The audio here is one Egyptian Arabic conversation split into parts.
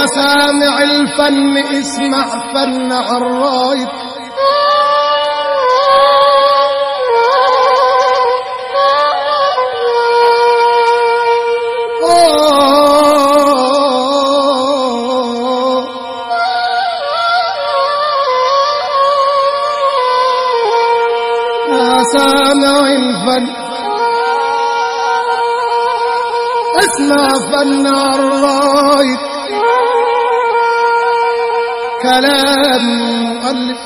سامع الفن اسمع فن عرايد يا سامع الفن اسمع فن الرايد كلام مؤلف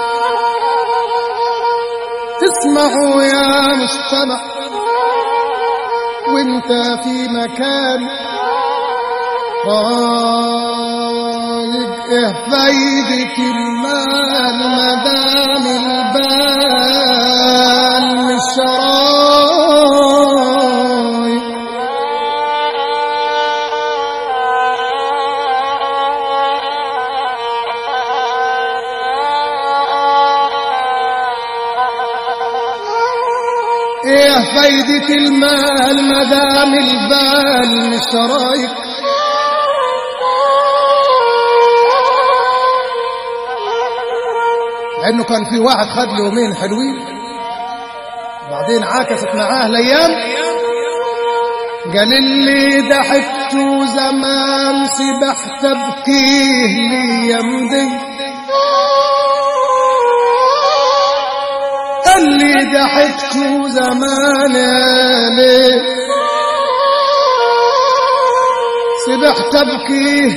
تسمعوا يا مستمع وانت في مكان رايد ايه فايدة المال مدام البال مش رايد ايه فايدة المال مدام البال مش رايك لانه كان في واحد خد له يومين حلوين وبعدين عاكست معاه الايام قال اللي ضحكت زمان سبحت ابكيه لي دي اللي ضحكت زمان ليه سبحت ابكيه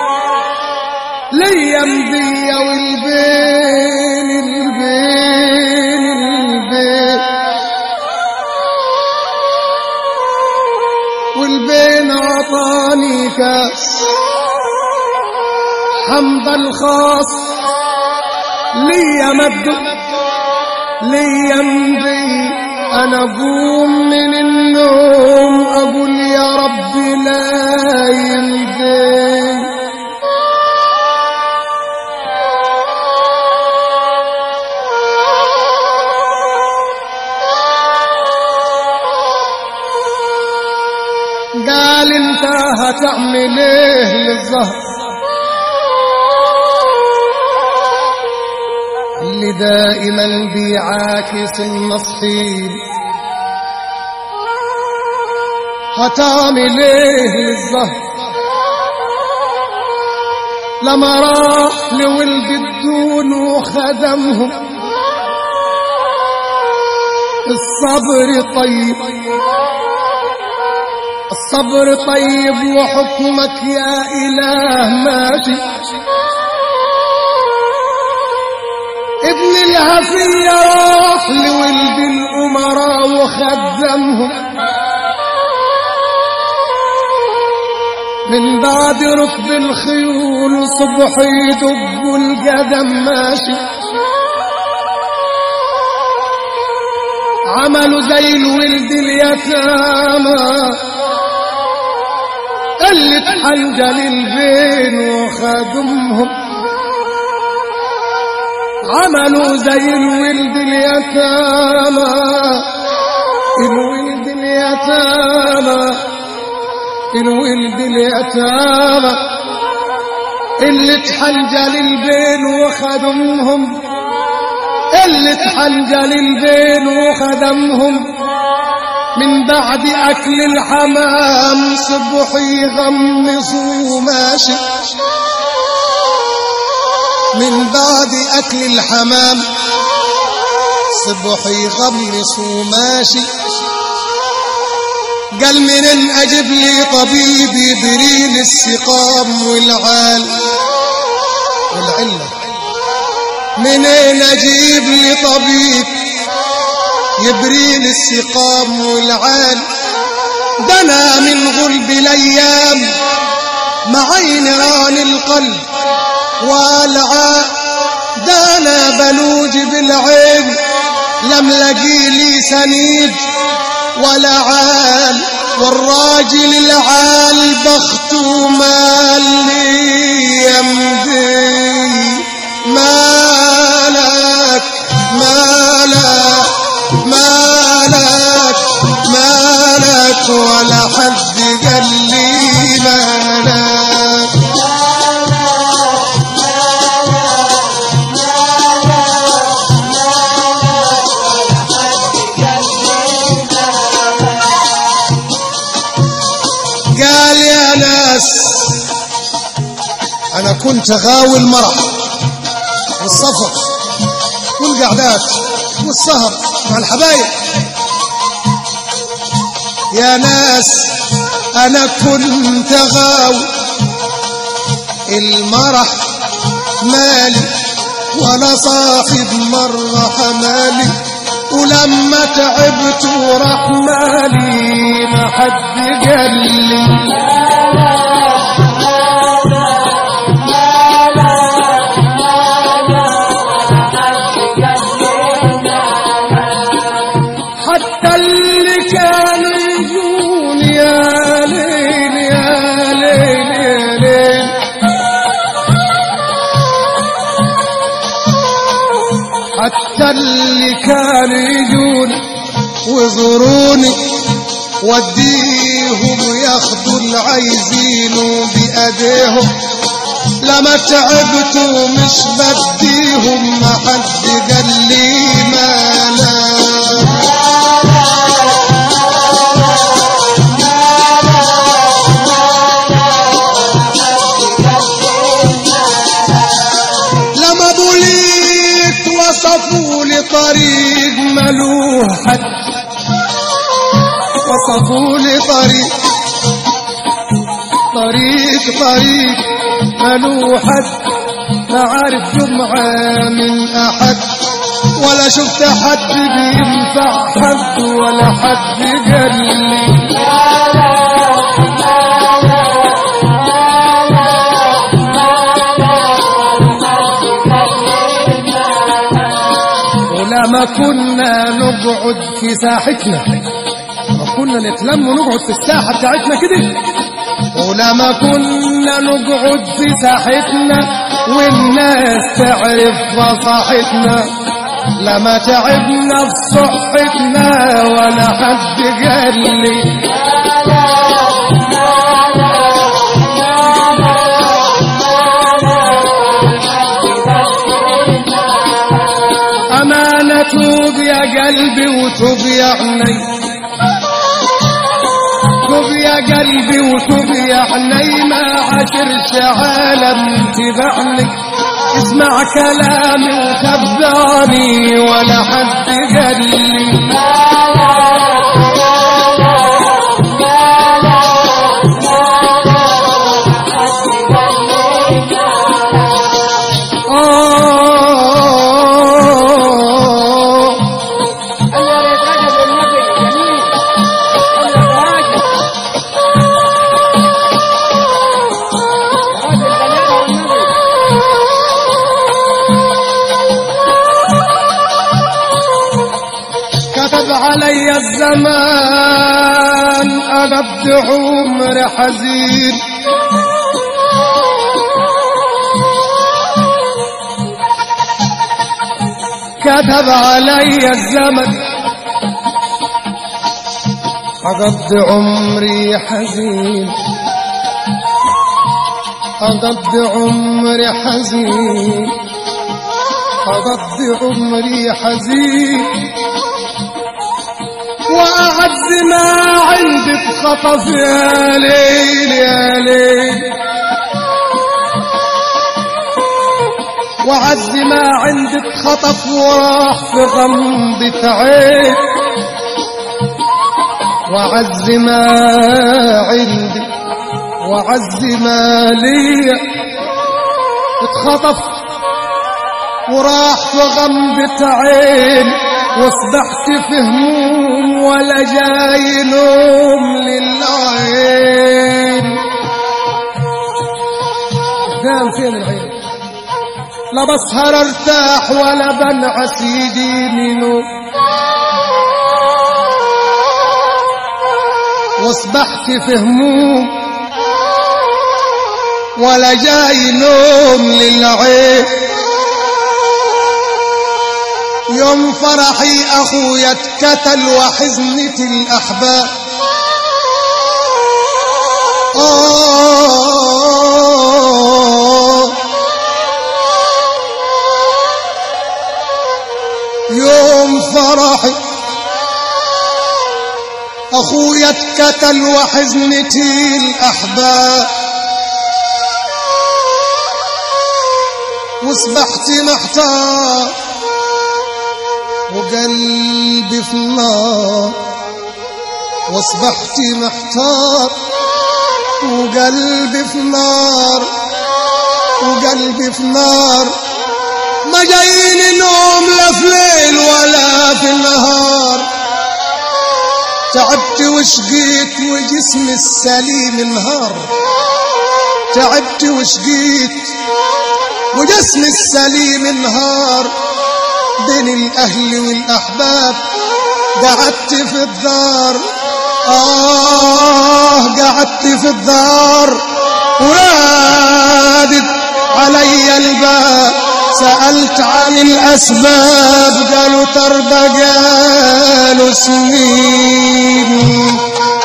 ليا مضية والبين البين البين والبين عطاني كاس حمد الخاص ليا مده ليا مضي انا اقوم من النوم اقول يا رب لا يمضي قال انت هتعمل ايه للزهر اللي دائما بيعاكس النصحين هتعمل ايه للزهر لما راح لولد الدون وخدمهم الصبر طيب الصبر طيب وحكمك يا إله ماشي ابن الهفية راح لولد الأمراء وخدمهم من بعد ركب الخيول صبح يدق القدم ماشي عملوا زي الولد اليتامى اللي اتحنجل البين وخدمهم عملوا زي الولد اليتامى الولد اليتامى الولد اليتامى اللي اتحنجل البين وخدمهم اللي اتحنجل البين وخدمهم من بعد أكل الحمام صبح يغمصوا ماشي من بعد أكل الحمام صبح يغمصوا ماشي قال منين أجيب لي طبيب يبريل السقام والعال والعلة منين أجيب لي طبيب يبريل السقام والعال ده أنا من غلب الأيام معي نيران القلب والعاء ده أنا بلوج بالعين لم لقي لي سنيد ولا عال والراجل العال بخته مال لي يمدي مالك مالك مالك مالك ولا حد قال لي مالك كنت غاوي المرح والسفر والقعدات والسهر مع الحبايب يا ناس انا كنت غاوي المرح مالي وانا صاحب مرة حمالي ولما تعبت وراح مالي ما حد قال لي حتى اللي كانوا يجون يا ليل يا ليل يا ليل حتى اللي كانوا يجون ويزوروني وديهم ياخدوا العايزين بأيديهم لما تعبت ومش بديهم ما حد قال لي ما لا لما بوليت وصفوا لي طريق ملوه حد وصفوا لي طريق طريق طريق ملوه حد ما عارف جمعة من أحد ولا شفت حد بينفع حد ولا حد قال لي ولما كنا نقعد في ساحتنا لما كنا نتلم ونقعد في الساحة بتاعتنا كده ولما كنا نقعد في ساحتنا والناس تعرف فصاحتنا لما تعبنا في صحتنا ولا حد قال لي أمانة توب يا قلبي وتوب يا عيني توب يا قلبي وتوب يا عيني ما عاشرش عالم تبعني اسمع كلامي وتبعني ولا حد قال لي آه الله يتعجب النبي جميل الله يتعجب هذا البلاغة والنبي كتب علي الزمان أقضي عمر حزين كتب علي الزمن أقضي عمري حزين أقضي عمري حزين أقضي عمري حزين وأعز ما عندي بخطف يا ليل يا ليل وعز ما عندي بخطف وراح في غمضة عين وعز ما عندي وعز ما ليا اتخطف وراح في غمضة عين واصبحت في هموم ولا جاي نوم للعين نام فين العين لا بسهر ارتاح ولا بنعس يجيني نوم واصبحت في هموم ولا جاي نوم للعين يوم فرحي اخويا اتكتل وحزنة الاحباب آه يوم فرحي اخويا اتكتل وحزنتي الاحباب وصبحت محتار وقلبي في النار واصبحت محتار وقلبي في نار وقلبي في نار ما جايني نوم لا في ليل ولا في النهار تعبت وشقيت وجسمي السليم انهار تعبت وشقيت وجسمي السليم انهار بين الاهل والاحباب قعدت في الدار آه قعدت في الدار ونادت علي الباب سألت عن الأسباب قالوا تربى قالوا سنين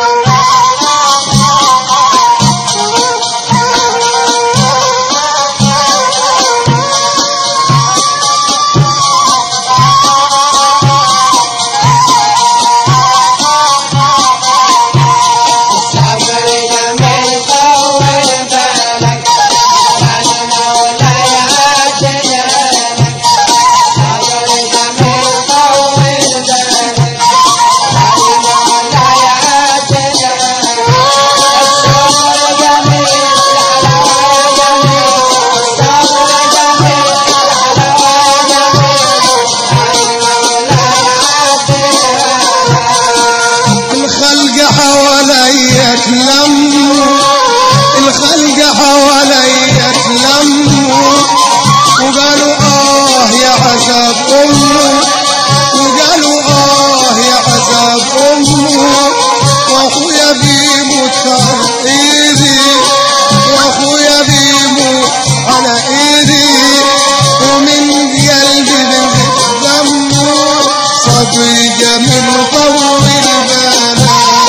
الخلق حواليا تلموا الخلق حواليا تلموا وقالوا آه يا عذاب أمه وقالوا آه يا عذاب أمه وأخويا بيموت على إيدي وأخويا بيموت على إيدي ومن قلبي بنزف دمه صبي جميل طول بالك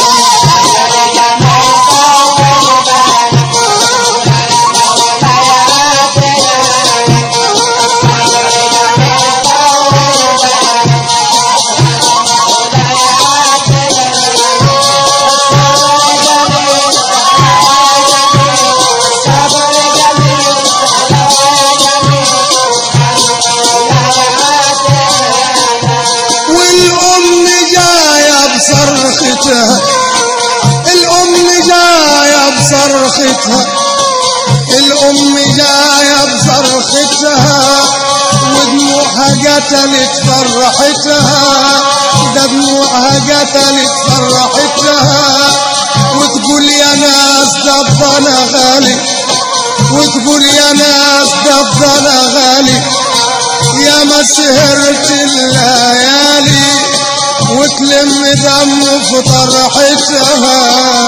والأم جاية بصرختها الأم جاية بصرختها الأم جاية بصرختها ودموعها قتلت فرحتها ده دموعها قتلت فرحتها وتقول يا ناس ده انا غالي وتقول يا ناس ده انا غالي يا ما سهرت الليالي وتلم دم في طرحتها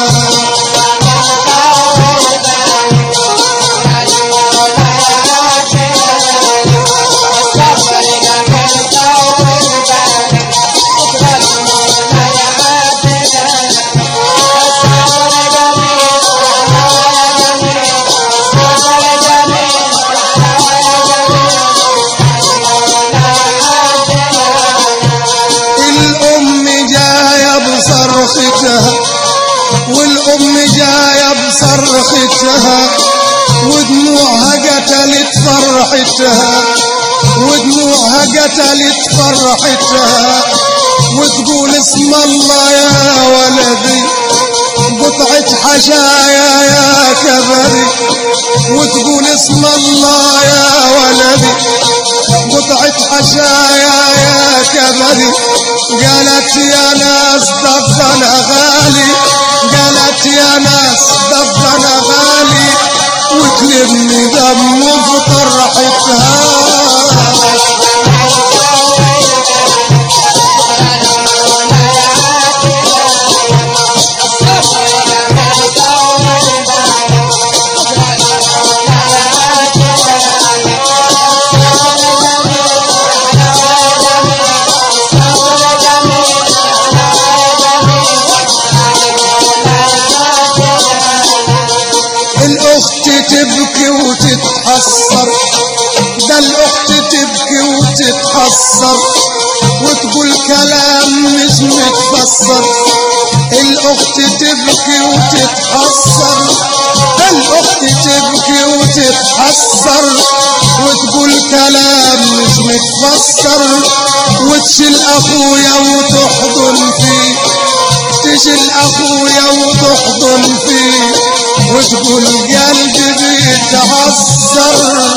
الأم جاية بصرختها والأم جاية بصرختها ودموعها قتلت فرحتها ودموعها قتلت فرحتها وتقول اسم الله يا ولدي قطعة حشايا يا كبري وتقول اسم الله يا ولدي قطعة حشايا يا كبري قالت يا ناس دفنا غالي قالت يا ناس دفنا غالي وتلمني دم في طرحتها الأخت تبكي وتتحسر ده الأخت تبكي وتتحسر وتقول كلام مش متفسر الأخت تبكي وتتحسر الأخت تبكي وتتحسر وتقول كلام مش متفسر وتشيل أخويا وتحضن فيه تشيل أخويا وتحضن فيه وتقول قلبي بيتعسر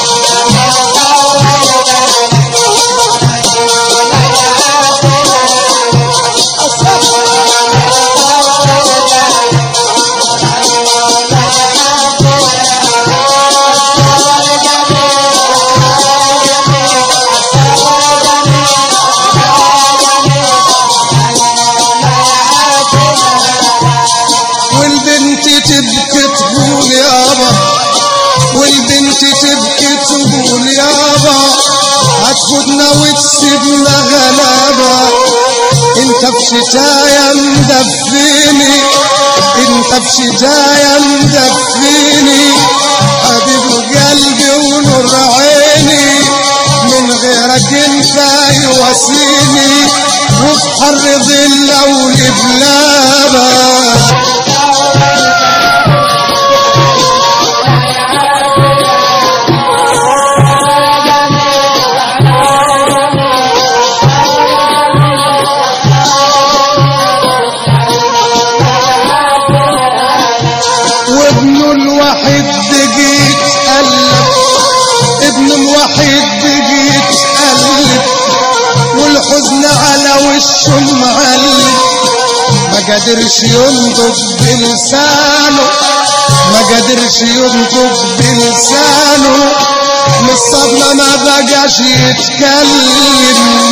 والبنت تبكي تقول يابا والبنت تبكي تقول يابا هتفوتنا وتسيبنا غلابة انت في شتايا مدفيني انت في شتايا مدفيني حبيب قلبي ونور عيني من غيرك انت يواسيني وفي حر ظل ولبلابة وابنه الوحيد بقيت قلب ابنه الوحيد بقيت قلب والحزن على وشه معلم ما قدرش ينطق بلسانه ما قدرش ينطق بلسانه من الصدمة ما بقاش يتكلم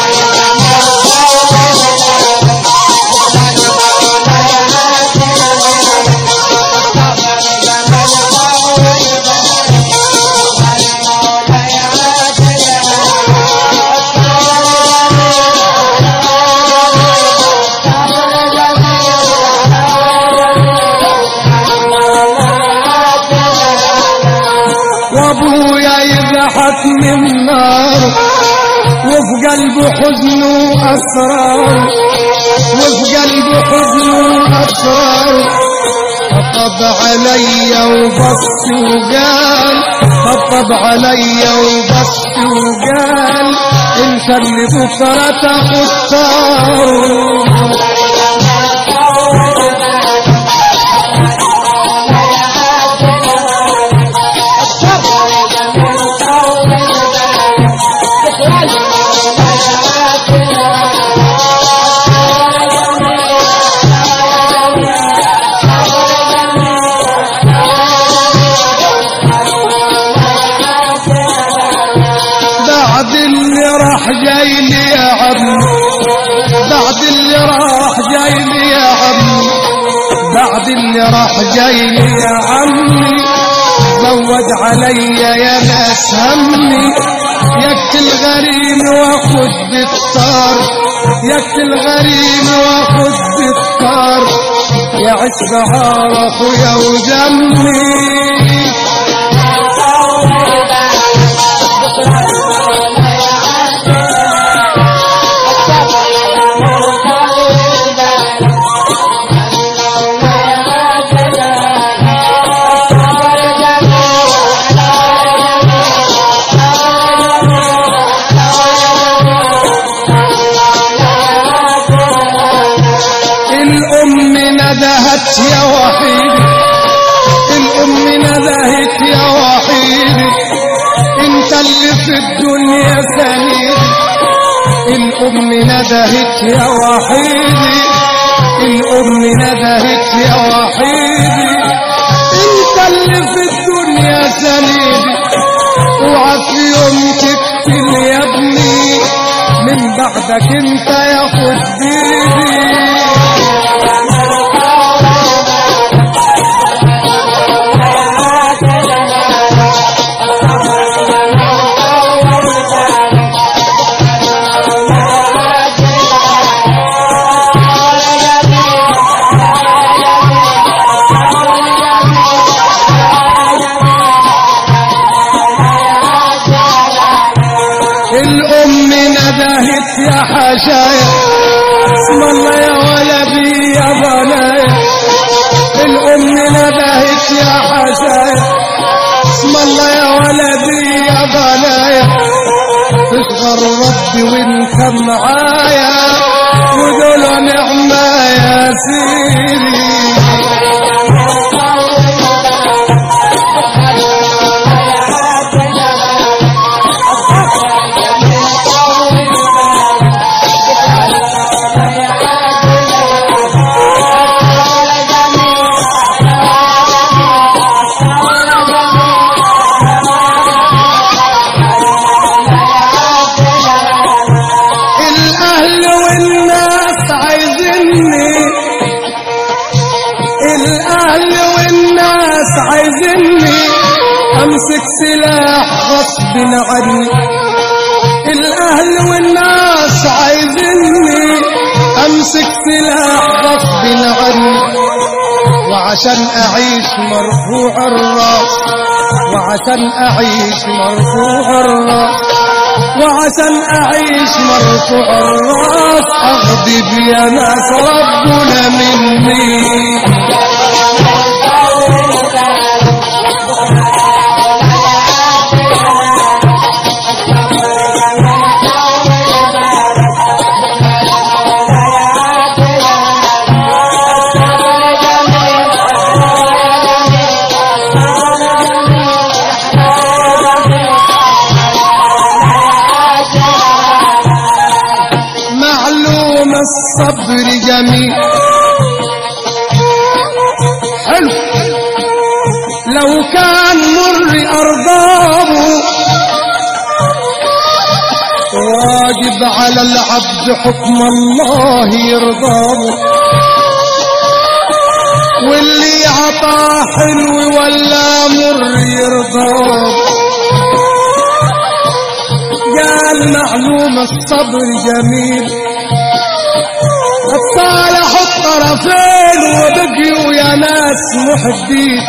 وابويا يضحك من نار وفي قلبه حزن واسرار وفي قلبه حزن واسرار طبطب عليا وبص وقال طبطب عليا وبص وقال انت اللي بكره تاخد طار بعد اللي راح جاي لي يا عم بعد اللي راح جاي لي يا عم بعد اللي راح جاي لي يا عمي زود عليا يا ناس همي يقتل غريم واخد بالطار يقتل غريم واخد بالطار يا عشق عار اخويا وجمي الأم ندهت يا وحيدي الأم ندهت يا وحيدي انت اللي في الدنيا سنيدي الأم ندهت يا وحيدي الأم ندهت يا وحيدي انت اللي في الدنيا سنيدي اوعى في يوم تقتل يا ابني من بعدك انت ياخد بيدي الأم ندهت يا حشايا اسم الله يا ولدي يا بنايا الام ندهت يا حسايا اسم الله يا ولدي يا بنايا تصغر ربي وانت معايا ودول نعمة يا سيدي الاهل والناس عايزيني الاهل والناس عايزيني امسك سلاح غصب عني الاهل والناس عايزيني امسك سلاح غصب عني وعشان اعيش مرفوع الراس وعشان اعيش مرفوع الراس وعشان اعيش مرفوع الراس اغضب يا ناس ربنا مني معلوم الصبر جميل حلو لو كان مر أرضاه واجب على العبد حكم الله يرضاه واللي عطاه حلو ولا مر يرضاه قال معلوم الصبر جميل الصالح الطرفين وبقيوا يا ناس محبين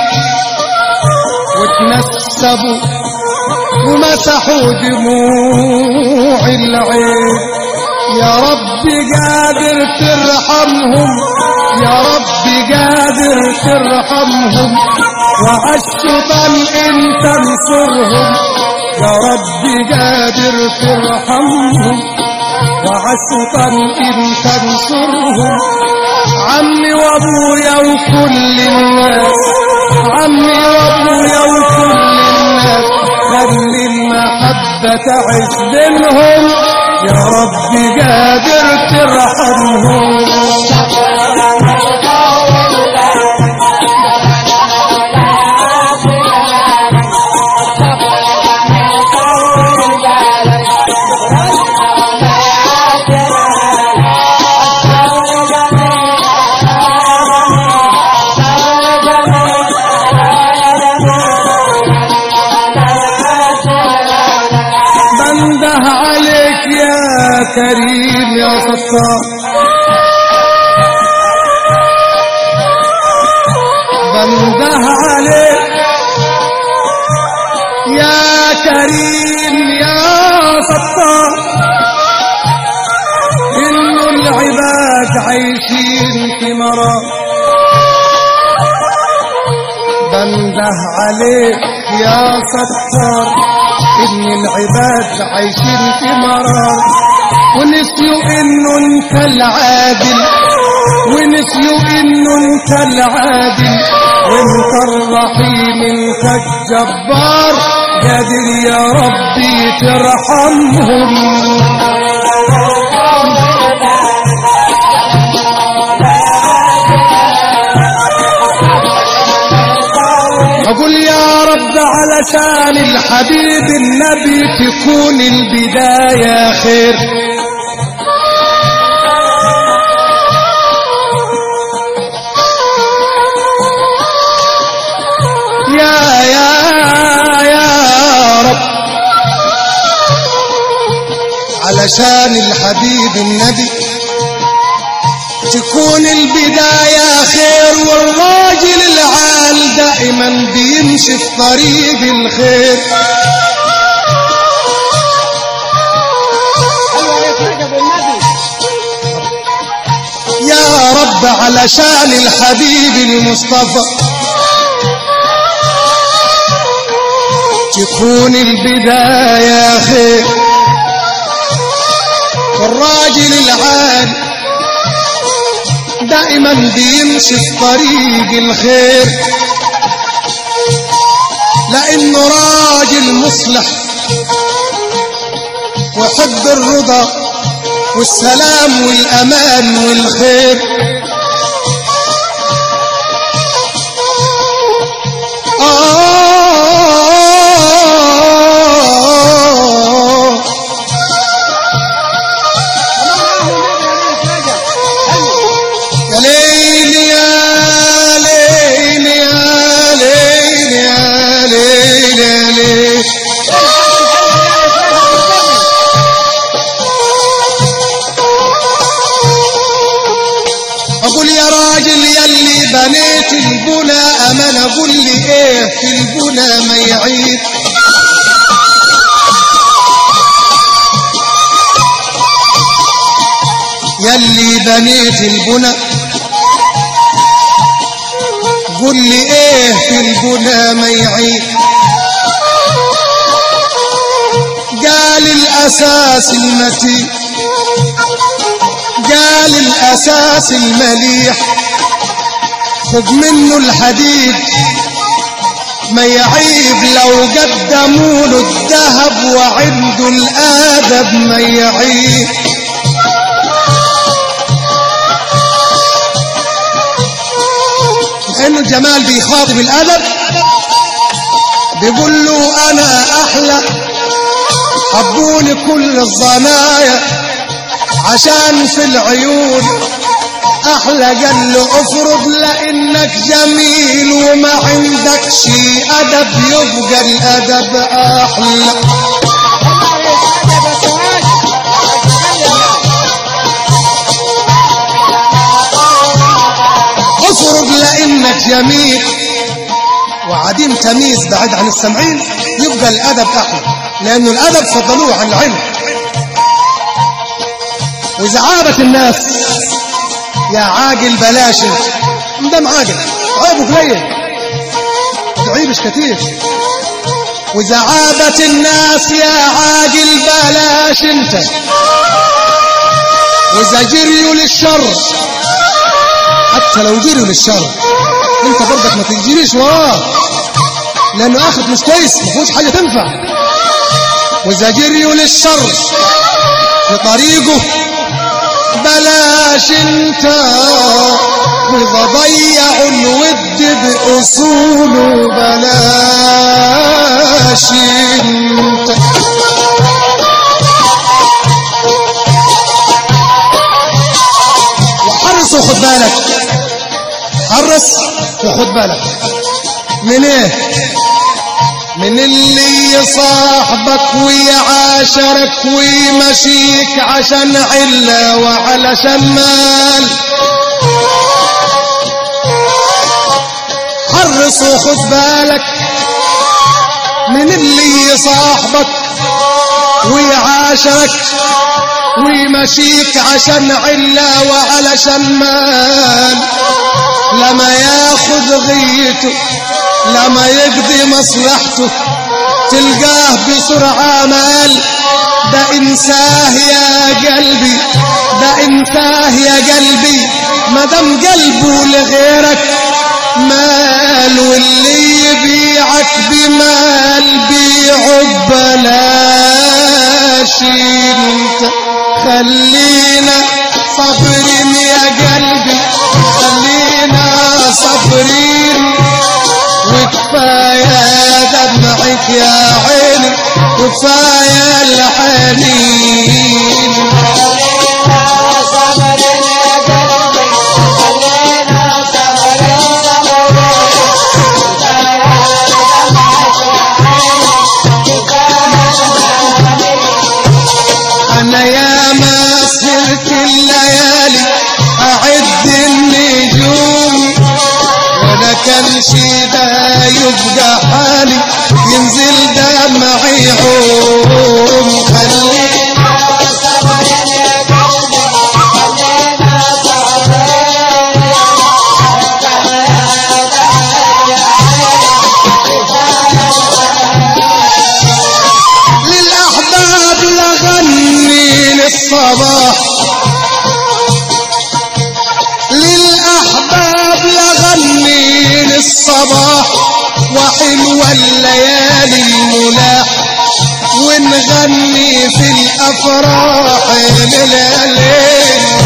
وتنسبوا ومسحوا دموع العين يا رب قادر ترحمهم يا رب قادر ترحمهم وعالشيطان انت انصرهم يا رب قادر ترحمهم وعالشيطان انت انصرهم عمي وابويا وكل الناس عمي وابويا وكل الناس خلي المحبة تعيش بينهم يا رب قادر ترحمهم بنده عليك يا كريم يا ستار بنده عليك يا كريم يا ستار إنه العباد عايشين في مرار بنده عليك يا ستار إن العباد عايشين في مرار ونسيوا إنه أنت العادل ونسيوا إنه أنت العادل وأنت الرحيم أنت الجبار قادر يا ربي ترحمهم أقول يا رب علشان الحبيب النبي تكون البداية خير يا يا يا رب علشان الحبيب النبي تكون البداية خير والراجل العال دائما بيمشي في طريق الخير ايوه يا سيدي ابو النبي رب علشان الحبيب المصطفى تكون البداية خير والراجل العال دائما بيمشي في طريق الخير لانه راجل مصلح وحب الرضا والسلام والامان والخير آه يا ليل يا ليل يا ليل يا ليل يا ليل اقول يا راجل يلي بنيت البنى امل اقول لي ايه في البنى ما يعيب يلي بنيت البنى قول لي ايه في البنى ما يعيب قال الاساس المتين قال الاساس المليح خذ منه الحديد ما يعيب لو قدموا له الذهب وعنده الادب ما يعيب لانه الجمال بيخاطب الادب بيقول له انا احلى حبوني كل الظنايا عشان في العيون احلى قال له افرض لانك جميل وما عندك شي ادب يبقى الادب احلى افرض لانك جميل وعديم تمييز بعيد عن السمعين يبقى الادب احلى لانه الادب فضلوه عن العلم واذا عابت الناس يا عاقل بلاش انت ده عاقل عيبه قليل تعيبش كتير واذا عابت الناس يا عاقل بلاش انت واذا جريوا للشر حتى لو جريوا للشر انت برضك ما تجريش وراه لانه اخر مش كويس ما فيهوش حاجه تنفع واذا جريوا للشر في طريقه بلاش انت واذا ضيعوا الود باصوله بلاش انت وحرص وخد بالك حرص وخد بالك من ايه من اللي يصاحبك ويعاشرك ويمشيك عشان علة وعلشان مال حرص وخد بالك من اللي يصاحبك ويعاشرك ويمشيك عشان علة وعلشان مال لما ياخذ غيته لما يقضي مصلحته تلقاه بسرعة مال ده انساه يا قلبي ده انساه يا قلبي مدام قلبه لغيرك مال واللي يبيعك بمال بيعه ببلاش انت خلينا صابرين يا قلبي خلينا صابرين وكفاية دمعك يا عيني وكفاية الحنين أنا يا ما سهرت الليالي أعد النجوم ولا كان شي ده يبقى حالي ينزل دمعي يعوم خلينا الصباح للأحباب لغني للصباح وحلوة الليالي الملاح ونغني في الأفراح لليالي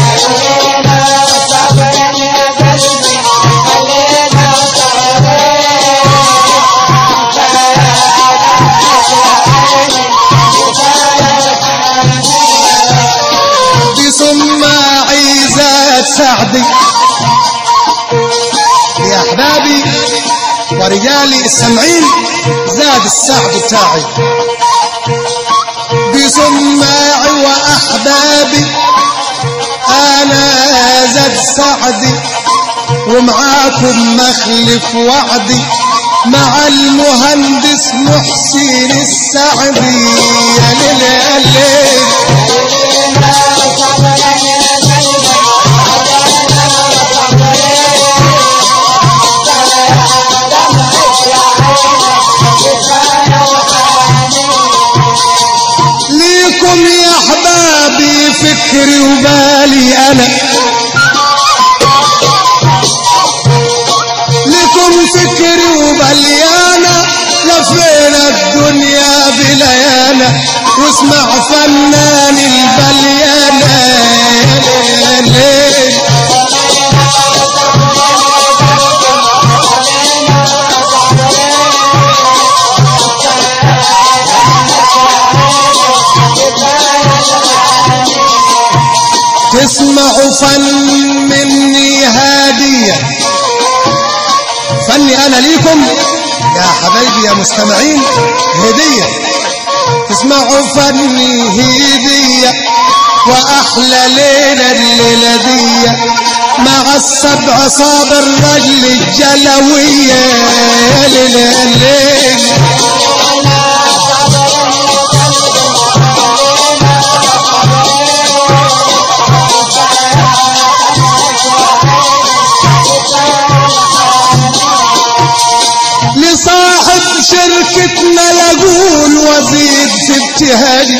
ثم عيزات سعدي يا احبابي ورجالي السمعين زاد السعد بتاعي بسماعي واحبابي انا زاد سعدي ومعاكم مخلف وعدي مع المهندس محسن السعدي يا ليل يا ليل ليكم يا احبابي فكري وبالي انا لكم فكري وبالي انا لفينا الدنيا بليانا واسمع فنان البليانة ليه تسمعوا فن مني هادية فني أنا ليكم يا حبايبي يا مستمعين هدية تسمعوا فني هدية وأحلى ليلة الليلة دي مع السبع صابر رجل الجلوية ليلة ليلة لصاحب شركتنا يقول وزيد في ابتهالي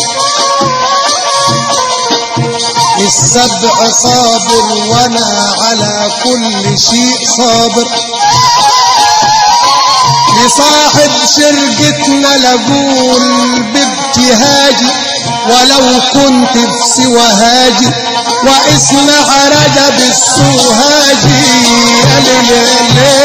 السبع صابر وانا على كل شيء صابر لصاحب شركتنا لقول بابتهاجي ولو كنت في سوهاجي واسمع رجب السوهاجي يا ليل